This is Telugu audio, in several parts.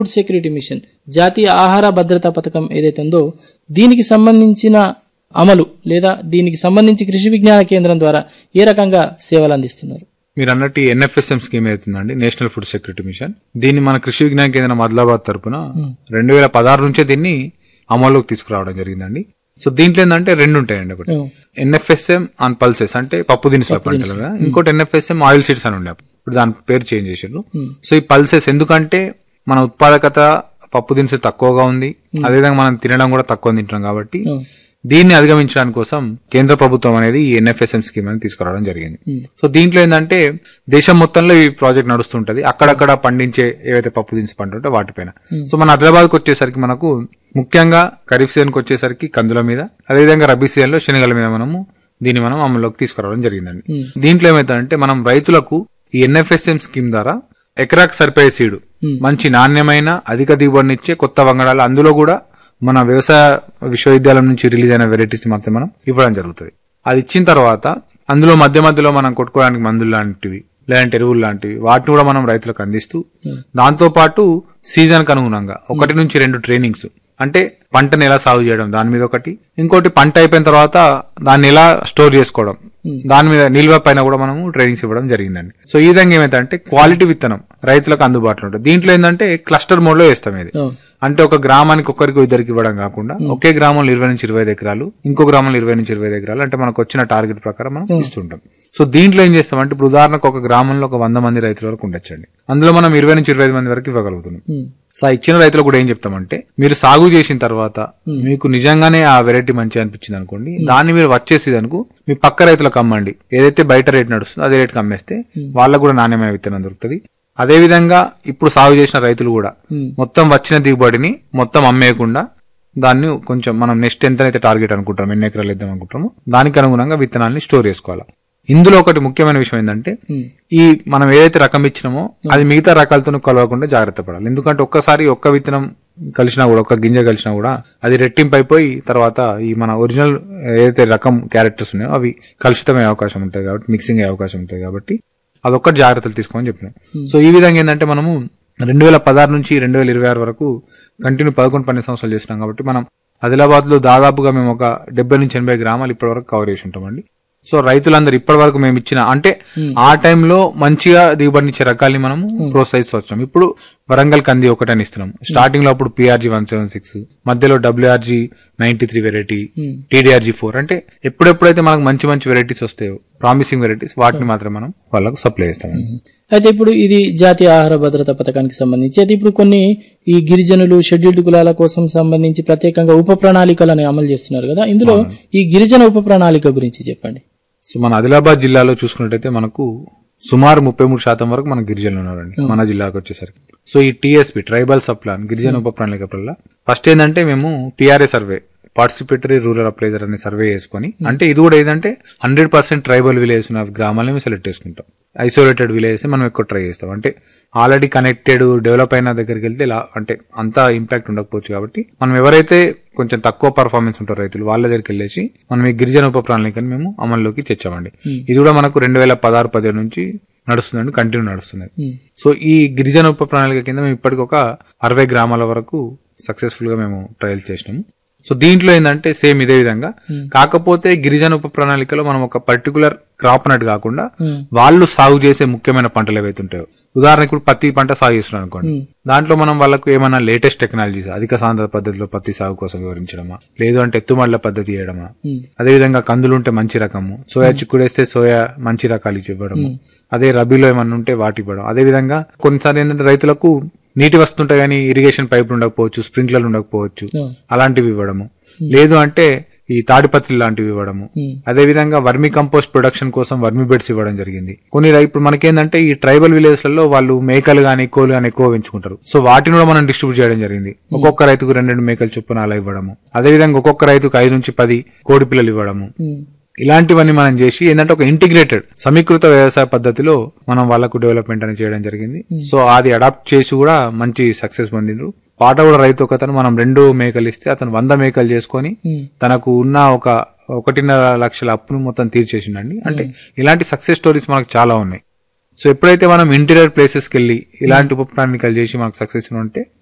ఫుడ్ సెక్యూరిటీ మిషన్ జాతీయ ఆహార భద్రతా పథకం ఏదైతే ఉందో దీనికి సంబంధించిన అమలు లేదా దీనికి సంబంధించి కృషి విజ్ఞాన కేంద్రం ద్వారా ఏ రకంగా సేవలు అందిస్తున్నారు మీరు అన్నట్టు ఎన్ఎఫ్ఎస్ఎం స్కీమ్ అవుతుందండి నేషనల్ ఫుడ్ సెక్యూరిటీ మిషన్ దీన్ని మన కృషి విజ్ఞాన కేంద్రం ఆదిలాబాద్ తరపున రెండు వేల పదహారు నుంచే దీన్ని అమల్లోకి తీసుకురావడం జరిగిందండి సో దీంట్లో ఏంటంటే రెండు ఉంటాయండి ఒకటి ఉం. ఎన్ఎఫ్ఎస్ఎం ఆన్ పల్సెస్ అంటే పప్పు దినుసుల పంటలు కదా ఇంకోటి ఎన్ఎఫ్ఎస్ఎం ఆయిల్ సీడ్స్ అని ఉండే ఇప్పుడు దాని పేరు చేంజ్ చేసారు సో ఈ పల్సెస్ ఎందుకంటే మన ఉత్పాదకత పప్పు దినుసులు తక్కువగా ఉంది అదేవిధంగా మనం తినడం కూడా తక్కువ తింటున్నాం కాబట్టి ఉం. దీన్ని అధిగమించడానికి కోసం కేంద్ర ప్రభుత్వం అనేది ఈ ఎన్ఎఫ్ఎస్ఎం స్కీమ్ అని తీసుకురావడం జరిగింది సో దీంట్లో ఏంటంటే దేశం మొత్తంలో ఈ ప్రాజెక్ట్ నడుస్తుంటది అక్కడక్కడ పండించే ఏవైతే పప్పు దినుసు పంట ఉంటే వాటిపైన సో మన ఆదిలాబాద్కి వచ్చేసరికి మనకు ముఖ్యంగా ఖరీఫ్ సీజన్కి వచ్చేసరికి కందుల మీద అదేవిధంగా రబీ సీజన్ లో శనగల మీద మనము దీన్ని మనం అమల్లోకి తీసుకురావడం జరిగిందండి దీంట్లో ఏమైతుందంటే మనం రైతులకు ఈ ఎన్ఎఫ్ఎస్ఎం స్కీమ్ ద్వారా ఎకరాకు సరిపోయే సీడు మంచి నాణ్యమైన అధిక దిగుబడినిచ్చే కొత్త వంగడాలు అందులో కూడా మన వ్యవసాయ విశ్వవిద్యాలయం నుంచి రిలీజ్ అయిన వెరైటీస్ మాత్రం మనం ఇవ్వడం జరుగుతుంది అది ఇచ్చిన తర్వాత అందులో మధ్య మధ్యలో మనం కొట్టుకోవడానికి మందులు లాంటివి లేదంటే ఎరువులు లాంటివి వాటిని కూడా మనం రైతులకు అందిస్తూ దాంతో పాటు సీజన్ కు అనుగుణంగా ఒకటి నుంచి రెండు ట్రైనింగ్స్ అంటే పంటని ఎలా సాగు చేయడం దాని మీద ఒకటి ఇంకోటి పంట అయిపోయిన తర్వాత దాన్ని ఎలా స్టోర్ చేసుకోవడం దాని మీద నిల్వ పైన కూడా మనము ట్రైనింగ్స్ ఇవ్వడం జరిగిందండి సో ఈ విధంగా ఏమైతే క్వాలిటీ విత్తనం రైతులకు అందుబాటులో ఉంటుంది దీంట్లో ఏంటంటే క్లస్టర్ మోడ్ లో వేస్తాం ఇది ఉం. అంటే ఒక గ్రామానికి ఒక్కరికి ఇద్దరికి ఇవ్వడం కాకుండా ఒకే గ్రామంలో ఇరవై నుంచి ఇరవై ఐదు ఎకరాలు ఇంకో గ్రామంలో ఇరవై నుంచి ఇరవై ఐదు ఎకరాలు అంటే మనకు వచ్చిన టార్గెట్ ప్రకారం మనం ఇస్తుంటాం సో దీంట్లో ఏం చేస్తామంటే ఇప్పుడు ఉదాహరణకు ఒక గ్రామంలో ఒక వంద మంది రైతుల వరకు ఉండొచ్చండి అందులో మనం ఇరవై నుంచి ఇరవై ఐదు మంది వరకు ఇవ్వగలుగుతున్నాం ఉం. సో ఆ ఇచ్చిన రైతులకు కూడా ఏం చెప్తామంటే మీరు సాగు చేసిన తర్వాత మీకు నిజంగానే ఆ వెరైటీ మంచి అనిపించింది అనుకోండి దాన్ని మీరు వచ్చేసి అనుకో మీ పక్క రైతులకు అమ్మండి ఏదైతే బయట రేట్ నడుస్తుందో అదే రేట్కి అమ్మేస్తే వాళ్ళకు కూడా నాణ్యమైన విత్తనం దొరుకుతుంది అదే విధంగా ఇప్పుడు సాగు చేసిన రైతులు కూడా మొత్తం వచ్చిన దిగుబడిని మొత్తం అమ్మేయకుండా దాన్ని కొంచెం మనం నెక్స్ట్ ఎంత అయితే టార్గెట్ అనుకుంటాం ఎన్ని ఎకరాలు ఇద్దాం అనుకుంటామో దానికి అనుగుణంగా విత్తనాల్ని స్టోర్ చేసుకోవాలి ఇందులో ఒకటి ముఖ్యమైన విషయం ఏంటంటే ఈ మనం ఏదైతే రకం ఇచ్చినామో అది మిగతా రకాలతో కలవకుండా జాగ్రత్త పడాలి ఎందుకంటే ఒక్కసారి ఒక్క విత్తనం కలిసినా కూడా ఒక్క గింజ కలిసినా కూడా అది రెట్టింపు అయిపోయి తర్వాత ఈ మన ఒరిజినల్ ఏదైతే రకం క్యారెక్టర్స్ ఉన్నాయో అవి కలుషితమయ్యే అవకాశం ఉంటాయి కాబట్టి మిక్సింగ్ అయ్యే అవకాశం ఉంటాయి కాబట్టి అదొక్కటి జాగ్రత్తలు తీసుకోమని చెప్పినాం సో ఈ విధంగా ఏంటంటే మనము రెండు వేల పదహారు నుంచి రెండు వేల ఇరవై ఆరు వరకు కంటిన్యూ పదకొండు పన్నెండు సంవత్సరాలు చేసినాం కాబట్టి మనం ఆదిలాబాద్ లో దాదాపుగా మేము ఒక డెబ్బై నుంచి ఎనభై గ్రామాలు ఇప్పటి వరకు కవర్ చేసి ఉంటామండి సో రైతులందరూ ఇప్పటి వరకు మేము ఇచ్చిన అంటే ఆ టైంలో మంచిగా దిగుబడినిచ్చే రకాల్ని మనము ప్రోత్సహిస్తూ వచ్చినాం ఇప్పుడు వరంగల్ కంది ఒకటని ఇస్తున్నాం స్టార్టింగ్ లో అప్పుడు పిఆర్జీ వన్ సెవెన్ సిక్స్ మధ్యలో WRG ninety three variety TDRG four అంటే ఎప్పుడెప్పుడైతే మనకు మంచి మంచి వెరైటీస్ వస్తాయో ప్రామిసింగ్ వెరైటీస్ వాటిని మాత్రం మనం వాళ్ళకు సప్లై చేస్తాం అయితే ఇప్పుడు ఇది జాతీయ ఆహార భద్రత పథకానికి సంబంధించి అయితే ఇప్పుడు కొన్ని ఈ గిరిజనులు షెడ్యూల్డ్ కులాల కోసం సంబంధించి ప్రత్యేకంగా ఉప ప్రణాళికలను అమలు చేస్తున్నారు కదా ఇందులో ఈ గిరిజన ఉప ప్రణాళిక గురించి చెప్పండి సో మన ఆదిలాబాద్ జిల్లాలో చూసుకున్నట్టయితే మనకు సుమారు ముప్పై మూడు శాతం వరకు మన గిరిజనులు ఉన్నారండి మన జిల్లాకు వచ్చేసరికి సో ఈ టీఎస్పి ట్రైబల్ సప్లాన్ గిరిజన ఉప ప్రణాళిక వల్ల ఫస్ట్ ఏంటంటే మేము PRA survey participatory rural appraiser అనే సర్వే చేసుకొని అంటే ఇది కూడా ఏంటంటే హండ్రెడ్ పర్సెంట్ ట్రైబల్ విలేజ్ ఉన్న గ్రామాలని మేము సెలెక్ట్ చేసుకుంటాం ఐసోలేటెడ్ విలేజెస్ మనం ఎక్కువ ట్రై చేస్తాం అంటే ఆల్రెడీ కనెక్టెడ్ డెవలప్ అయిన దగ్గరికి వెళ్తే ఇలా అంటే అంత ఇంపాక్ట్ ఉండకపోవచ్చు కాబట్టి మనం ఎవరైతే కొంచెం తక్కువ పర్ఫార్మెన్స్ ఉంటారో రైతులు వాళ్ళ దగ్గరికి వెళ్ళేసి మనం ఈ గిరిజన ఉప ప్రణాళికని మేము అమల్లోకి తెచ్చామండి ఇది కూడా మనకు రెండు వేల పదహారు పదిహేడు నుంచి నడుస్తుందండి కంటిన్యూ నడుస్తుంది సో ఈ గిరిజన ఉప ప్రణాళిక కింద మేము ఇప్పటికి ఒక అరవై గ్రామాల వరకు సక్సెస్ఫుల్ గా మేము ట్రయల్స్ చేసినాము సో దీంట్లో ఏంటంటే సేమ్ ఇదే విధంగా కాకపోతే గిరిజన ఉప ప్రణాళికలో మనం ఒక పర్టికులర్ క్రాప్ అన్నట్టు కాకుండా వాళ్ళు సాగు చేసే ముఖ్యమైన పంటలు ఏవైతే ఉంటాయో ఉదాహరణకు ఇప్పుడు పత్తి పంట సాగు చేస్తున్నాం అనుకోండి దాంట్లో మనం వాళ్ళకు ఏమైనా లేటెస్ట్ టెక్నాలజీస్ అధిక సాంద్ర పద్ధతిలో పత్తి సాగు కోసం వివరించడమా లేదు అంటే ఎత్తుమళ్ల పద్ధతి చేయడమా అదే విధంగా కందులు ఉంటే మంచి రకము సోయా చిక్కుడేస్తే సోయా మంచి రకాలు ఇచ్చి ఇవ్వడము అదే రబీలో ఏమన్నా ఉంటే వాటి ఇవ్వడం అదే విధంగా కొన్నిసార్లు ఏంటంటే రైతులకు నీటి వస్తుంటాయి కానీ ఇరిగేషన్ పైపులు ఉండకపోవచ్చు స్ప్రింక్లర్లు ఉండకపోవచ్చు అలాంటివి ఇవ్వడము లేదు అంటే ఈ తాడిపత్రి లాంటివి ఇవ్వడము అదే విధంగా వర్మి కంపోస్ట్ ప్రొడక్షన్ కోసం వర్మి బెడ్స్ ఇవ్వడం జరిగింది కొన్ని రై- ఇప్పుడు మనకేందంటే ఈ ట్రైబల్ విలేజ్ లలో వాళ్ళు మేకలు గాని కోళ్ళు గాని ఎక్కువ పెంచుకుంటారు సో వాటిని కూడా మనం డిస్ట్రిబ్యూట్ చేయడం జరిగింది ఒక్కొక్క రైతుకు రెండు రెండు మేకలు చొప్పున అలా ఇవ్వడము అదే విధంగా ఒక్కొక్క రైతుకు ఐదు నుంచి పది కోడి పిల్లలు ఇవ్వడము ఇలాంటివన్నీ మనం చేసి ఏంటంటే ఒక ఇంటిగ్రేటెడ్ సమీకృత వ్యవసాయ పద్ధతిలో మనం వాళ్ళకు డెవలప్మెంట్ అని చేయడం జరిగింది సో అది అడాప్ట్ చేసి కూడా మంచి సక్సెస్ పొందిండ్రు పాట కూడా రైతు ఒక అతను మనం రెండు మేకలు ఇస్తే అతను వంద మేకలు చేసుకొని తనకు ఉన్న ఒక ఒకటిన్నర లక్షల అప్పును మొత్తం తీర్చేసిండండి అంటే ఇలాంటి సక్సెస్ స్టోరీస్ మనకు చాలా ఉన్నాయి సో ఎప్పుడైతే మనం ఇంటీరియర్ ప్లేసెస్కి వెళ్ళి ఇలాంటి ఉప ప్రణాళికలు చేసి మనకు సక్సెస్ ఉంటే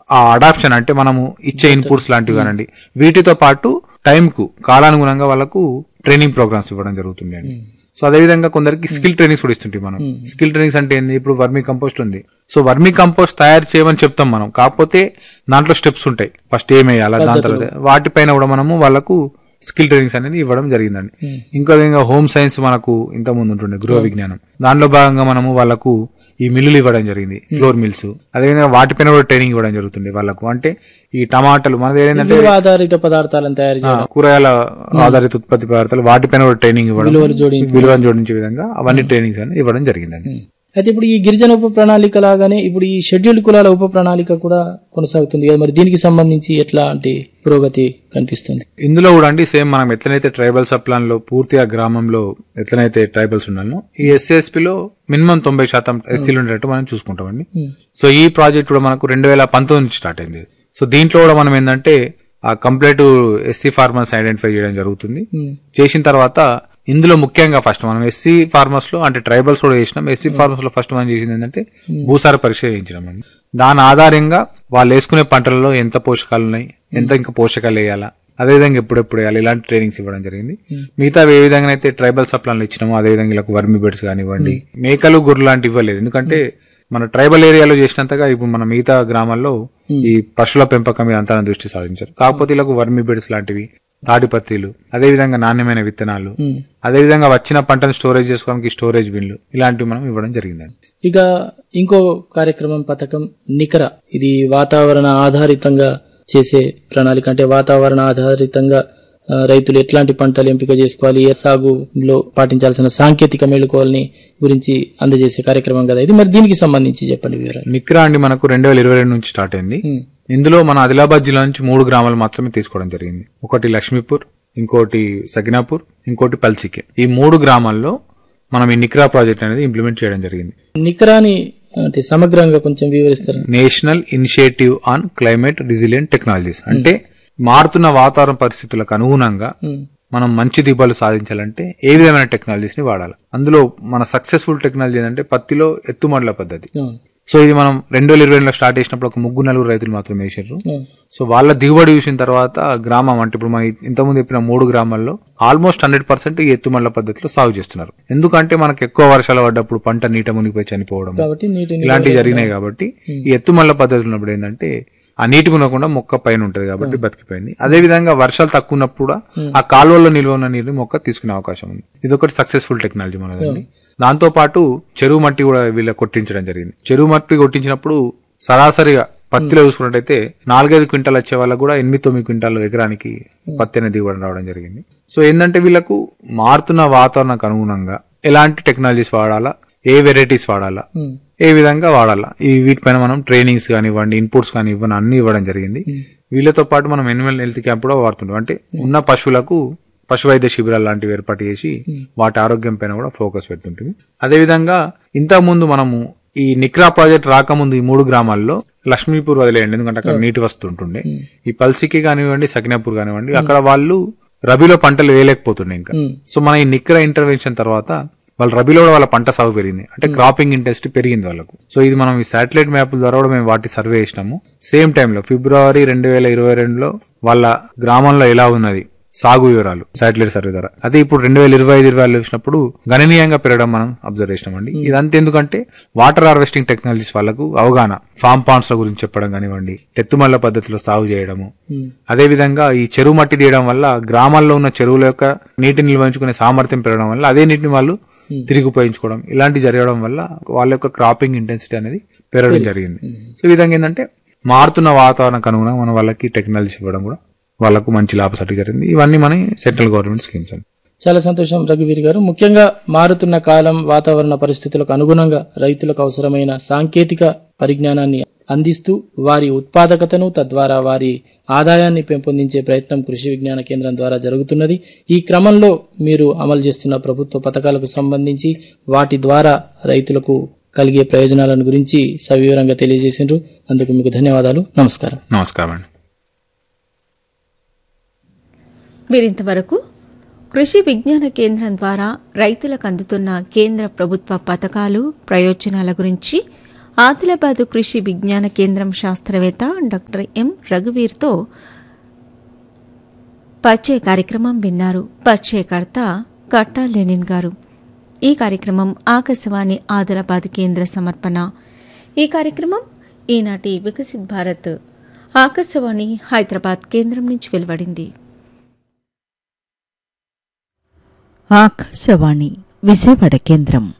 ఆ అడాప్షన్ అంటే మనము ఇచ్చే ఇన్పుట్స్ లాంటివి కానండి వీటితో పాటు టైం కు కాలానుగుణంగా వాళ్ళకు ట్రైనింగ్ ప్రోగ్రామ్స్ ఇవ్వడం జరుగుతుంది అండి సో అదే విధంగా కొందరికి స్కిల్ ట్రైనింగ్స్ కూడా ఇస్తుంటాయి మనం స్కిల్ ట్రైనింగ్స్ అంటే ఏంది ఇప్పుడు వర్మీ కంపోస్ట్ ఉంది సో వర్మీ కంపోస్ట్ తయారు చేయమని చెప్తాం మనం కాకపోతే దాంట్లో స్టెప్స్ ఉంటాయి ఫస్ట్ ఏం వేయాలా దాని తర్వాత వాటిపైన కూడా మనము వాళ్ళకు స్కిల్ ట్రైనింగ్స్ అనేది ఇవ్వడం జరిగిందండి ఇంకో విధంగా హోమ్ సైన్స్ మనకు ఇంత ముందు ఉంటుండే గృహ విజ్ఞానం దానిలో భాగంగా మనము వాళ్ళకు ఈ మిల్లులు ఇవ్వడం జరిగింది ఫ్లోర్ మిల్స్ అదేవిధంగా వాటిపైన కూడా ట్రైనింగ్ ఇవ్వడం జరుగుతుంది వాళ్ళకు అంటే ఈ టమాటాలు మనది ఏంటంటే విలువ ఆధారిత పదార్థాలను తయారు చేయడం కూరగాయల ఆధారిత ఉత్పత్తి పదార్థాలు వాటిపైన కూడా ట్రైనింగ్ ఇవ్వడం విలువలు జోడించి విలువను జోడించే విధంగా అవన్నీ ట్రైనింగ్స్ అనేది ఇవ్వడం జరిగిందండి అయితే ఇప్పుడు ఈ గిరిజన ఉప ప్రణాళిక లాగానే ఇప్పుడు ఈ షెడ్యూల్డ్ కులాల ఉప ప్రణాళిక కూడా కొనసాగుతుంది కదా మరి దీనికి సంబంధించి ఎట్లాంటి పురోగతి కనిపిస్తుంది ఇందులో కూడా అండి సేమ్ మనం ఎట్లనైతే ట్రైబల్ సప్లాన్ లో పూర్తిగా గ్రామంలో ఎట్లనైతే ట్రైబల్స్ ఉన్నానో ఈ ఎస్ఎస్పి లో మినిమం తొంభై శాతం ఎస్సీలు ఉండేటట్టు మనం చూసుకుంటామండి సో ఈ ప్రాజెక్ట్ కూడా మనకు రెండు వేల పంతొమ్మిది నుంచి స్టార్ట్ అయింది సో దీంట్లో కూడా మనం ఏంటంటే ఆ కంప్లీట్ ఎస్సీ ఫార్మర్స్ ఐడెంటిఫై చేయడం జరుగుతుంది చేసిన తర్వాత ఇందులో ముఖ్యంగా ఫస్ట్ మనం ఎస్సీ ఫార్మర్స్ లో అంటే ట్రైబల్స్ కూడా చేసినాం ఎస్సీ ఫార్మర్స్ లో ఫస్ట్ మనం చేసింది ఏంటంటే భూసార పరీక్ష చేయించినాం అండి దాని ఆధారంగా వాళ్ళు వేసుకునే పంటలలో ఎంత పోషకాలు ఉన్నాయి ఎంత ఇంకా పోషకాలు వేయాలా అదేవిధంగా ఎప్పుడెప్పుడు వేయాలి ఇలాంటి ట్రైనింగ్స్ ఇవ్వడం జరిగింది మిగతా ఏ విధంగా అయితే ట్రైబల్ సప్లాన్లు ఇచ్చినామో అదే విధంగా ఇలా వర్మి బెడ్స్ కానివ్వండి మేకలు గొర్రెలు లాంటివి ఇవ్వలేదు ఎందుకంటే మన ట్రైబల్ ఏరియాలో చేసినంతగా ఇప్పుడు మన మిగతా గ్రామాల్లో ఈ పశువుల పెంపకం మీద అంతా దృష్టి సాధించారు కాకపోతే ఇలా వర్మి బెడ్స్ లాంటివి తాడిపత్రిలు అదేవిధంగా నాణ్యమైన విత్తనాలు అదేవిధంగా వచ్చిన పంటను స్టోరేజ్ చేసుకోవడానికి స్టోరేజ్ బిన్లు ఇలాంటివి మనం ఇవ్వడం జరిగిందండి ఇక ఇంకో కార్యక్రమం పథకం నికర ఇది వాతావరణ ఆధారితంగా చేసే ప్రణాళిక అంటే వాతావరణ ఆధారితంగా ఆ, రైతులు ఎట్లాంటి పంటలు ఎంపిక చేసుకోవాలి ఏ సాగులో పాటించాల్సిన సాంకేతిక మేలుకోవాలని గురించి అందజేసే కార్యక్రమం కదా ఇది మరి దీనికి సంబంధించి చెప్పండి వివరాలు నిక్రా అండి మనకు రెండు వేల ఇరవై రెండు నుంచి స్టార్ట్ అయింది ఉమ్, ఇందులో మన ఆదిలాబాద్ జిల్లా నుంచి మూడు గ్రామాలు మాత్రమే తీసుకోవడం జరిగింది ఒకటి లక్ష్మీపూర్ ఇంకోటి సగినాపూర్ ఇంకోటి పల్సికే ఈ మూడు గ్రామాల్లో మనం ఈ నిక్రా ప్రాజెక్ట్ అనేది ఇంప్లిమెంట్ చేయడం జరిగింది నికరాని అంటే సమగ్రంగా కొంచెం వివరిస్తారు national initiative on climate resilient technologies అంటే మారుతున్న వాతావరణ పరిస్థితులకు అనుగుణంగా మనం మంచి దిగుబడులు సాధించాలంటే ఏ విధమైన టెక్నాలజీస్ ని వాడాలి అందులో మన సక్సెస్ఫుల్ టెక్నాలజీ ఏంటంటే పత్తిలో ఎత్తుమడుల పద్ధతి అవును, సో ఇది మనం రెండు వేల ఇరవై రెండులో స్టార్ట్ చేసినప్పుడు ఒక ముగ్గురు నలుగురు రైతులు మాత్రమే వేసారు అవును. సో వాళ్ళ దిగుబడి చూసిన తర్వాత గ్రామం అంటే ఇప్పుడు మనం ఇంతకుముందు చెప్పిన మూడు గ్రామాల్లో ఆల్మోస్ట్ హండ్రెడ్ పర్సెంట్ ఈ ఎత్తుమళ్ల పద్ధతిలో సాగు చేస్తున్నారు ఎందుకంటే మనకు ఎక్కువ వర్షాలు పడ్డప్పుడు పంట నీట మునిగిపోయి చనిపోవడం కాబట్టి నీటిని ఇలాంటివి జరిగినాయి కాబట్టి ఈ ఎత్తుమల్ల పద్ధతి ఉన్నప్పుడు ఏంటంటే ఆ నీటి మునకుండా మొక్క పైన ఉంటది కాబట్టి బతికిపోయింది అదే విధంగా వర్షాలు తక్కువ ఉన్నప్పుడు కూడా ఆ కాలువలో నిల్వ ఉన్న నీరు మొక్క తీసుకునే అవకాశం ఉంది ఇది ఒకటి సక్సెస్ఫుల్ టెక్నాలజీ మనదండి దాంతో పాటు చెరువు మట్టి కూడా వీళ్ళ కొట్టించడం జరిగింది చెరువు మట్టి కొట్టించినప్పుడు సరాసరిగా పత్తిలో చూసుకున్నట్టయితే నాలుగైదు క్వింటాలు వచ్చే వాళ్ళకు కూడా ఎనిమిది తొమ్మిది క్వింటాలు ఎకరానికి పత్తి అనేది దిగుబడి రావడం జరిగింది సో ఏంటంటే వీళ్ళకు మారుతున్న వాతావరణానికి అనుగుణంగా ఎలాంటి టెక్నాలజీస్ వాడాలా ఏ వెరైటీస్ వాడాలా ఉమ్, ఏ విధంగా వాడాలా ఈ వీటిపైన మనం ట్రైనింగ్స్ కానివ్వండి ఇన్పుట్స్ కానీ ఇవ్వని అన్ని ఇవ్వడం జరిగింది వీళ్ళతో పాటు మనం ఎనిమల్ హెల్త్ క్యాంప్ కూడా వాడుతుంటాం అంటే ఉన్న పశువులకు పశు వైద్య శిబిరాలు లాంటివి ఏర్పాటు చేసి వాటి ఆరోగ్యం పైన కూడా ఫోకస్ పెడుతుంటుంది అదేవిధంగా ఇంతకు ముందు మనము ఈ నిక్రా ప్రాజెక్ట్ రాకముందు ఈ మూడు గ్రామాల్లో లక్ష్మీపూర్ వదిలేయండి ఎందుకంటే అక్కడ నీటి వస్తుంటుండే ఈ పల్సికి కానివ్వండి సకినాపూర్ కానివ్వండి అక్కడ వాళ్ళు రబీలో పంటలు వేయలేకపోతుండే ఇంకా ఉమ్, సో మన ఈ నిక్రా ఇంటర్వెన్షన్ తర్వాత వాళ్ళ రబీలో కూడా వాళ్ళ పంట సాగు పెరిగింది అంటే క్రాపింగ్ ఇంటెన్సిటీ పెరిగింది వాళ్ళకు సో ఇది మనం ఈ శాటిలైట్ మ్యాప్ ద్వారా కూడా మేము వాటి సర్వే చేసినాము సేమ్ టైంలో ఫిబ్రవరి రెండు వేల ఇరవై రెండులో వాళ్ళ గ్రామంలో ఎలా ఉన్నది సాగు వివరాలు శాటిలైట్ సర్వే ద్వారా అదే ఇప్పుడు రెండు వేల ఇరవై ఐదు ఇరవై ఆరులో చూసినప్పుడు గణనీయంగా పెరగడం మనం అబ్జర్వ్ చేసినామండి ఇదంతా ఎందుకంటే వాటర్ హార్వెస్టింగ్ టెక్నాలజీస్ వాళ్ళకు అవగాహన ఫామ్ పాండ్స్ గురించి చెప్పడం కానివ్వండి ఎత్తుమల్ల పద్ధతిలో సాగు చేయడము ఉమ్, అదే విధంగా ఈ చెరువు మట్టి తీయడం వల్ల గ్రామాల్లో ఉన్న చెరువుల యొక్క నీటిని నిల్వహించుకునే సామర్థ్యం పెరగడం వల్ల అదే నీటిని వాళ్ళు తిరిగి ఉపయోగించుకోవడం ఇలాంటి జరగడం వల్ల వాళ్ళ యొక్క క్రాపింగ్ ఇంటెన్సిటీ అనేది పెరగడం జరిగింది సో ఈ విధంగా ఏంటంటే మారుతున్న వాతావరణకు అనుగుణంగా మనం వాళ్ళకి టెక్నాలజీ ఇవ్వడం కూడా వాళ్ళకు మంచి లాభసాటి జరిగింది ఇవన్నీ మన సెంట్రల్ గవర్నమెంట్ స్కీమ్స్ అండి చాలా సంతోషం రఘువీర్ గారు ముఖ్యంగా మారుతున్న కాలం వాతావరణ పరిస్థితులకు అనుగుణంగా రైతులకు అవసరమైన సాంకేతిక పరిజ్ఞానాన్ని అందిస్తూ వారి ఉత్పాదకతను తద్వారా వారి ఆదాయాన్ని పెంపొందించే ప్రయత్నం కృషి విజ్ఞాన కేంద్రం ద్వారా జరుగుతున్నది ఈ క్రమంలో మీరు అమలు చేస్తున్న ప్రభుత్వ పథకాలకు సంబంధించి వాటి ద్వారా రైతులకు కలిగే ప్రయోజనాలను గురించి సవివరంగా తెలియజేసిండ్రు అందుకు మీకు ధన్యవాదాలు నమస్కారం నమస్కారం అండి మీరింతవరకు కృషి విజ్ఞాన కేంద్రం ద్వారా రైతులకు అందుతున్న కేంద్ర ప్రభుత్వ పథకాలు ప్రయోజనాల గురించి ఆదిలాబాదు కృషి విజ్ఞాన కేంద్రం శాస్త్రవేత్త డాక్టర్ ఎం రఘువీర్తో పరిచయ కార్యక్రమం విన్నారు పరిచయకర్త కట్టా లెనిన్ గారు ఈ కార్యక్రమం ఆకాశవాణి ఆదిలాబాద్ కేంద్ర సమర్పణ ఈ కార్యక్రమం ఈనాటి వికసిత్ భారత్ ఆకాశవాణి హైదరాబాద్ కేంద్రం నుంచి వెలువడింది ఆకాశవాణి విజయవాడ కేంద్రం